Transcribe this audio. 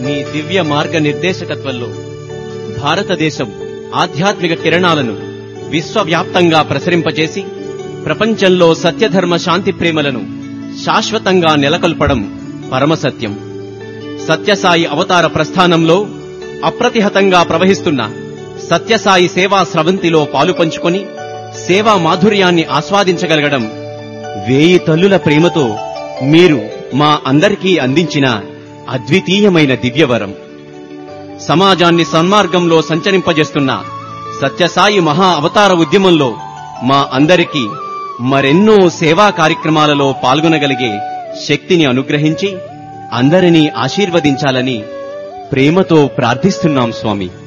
మీ దివ్య మార్గ నిర్దేశకత్వంలో భారతదేశం ఆధ్యాత్మిక కిరణాలను విశ్వవ్యాప్తంగా ప్రసరింపజేసి ప్రపంచంలో సత్యధర్మ శాంతి ప్రేమలను శాశ్వతంగా నెలకొల్పడం పరమసత్యం సత్యసాయి అవతార ప్రస్థానంలో అప్రతిహతంగా ప్రవహిస్తున్న సత్యసాయి సేవా స్రవంతిలో పాలు పంచుకొని సేవా మాధుర్యాన్ని ఆస్వాదించగలగడం వేయి తల్లుల ప్రేమతో మీరు మా అందరికీ అందించిన అద్వితీయమైన దివ్యవరం సమాజాన్ని సన్మార్గంలో సంచరింపజేస్తున్న సత్యసాయి మహా అవతార ఉద్యమంలో మా అందరికీ మరెన్నో సేవా కార్యక్రమాలలో పాల్గొనగలిగే శక్తిని అనుగ్రహించి అందరినీ ఆశీర్వదించాలని ప్రేమతో ప్రార్థిస్తున్నాం స్వామి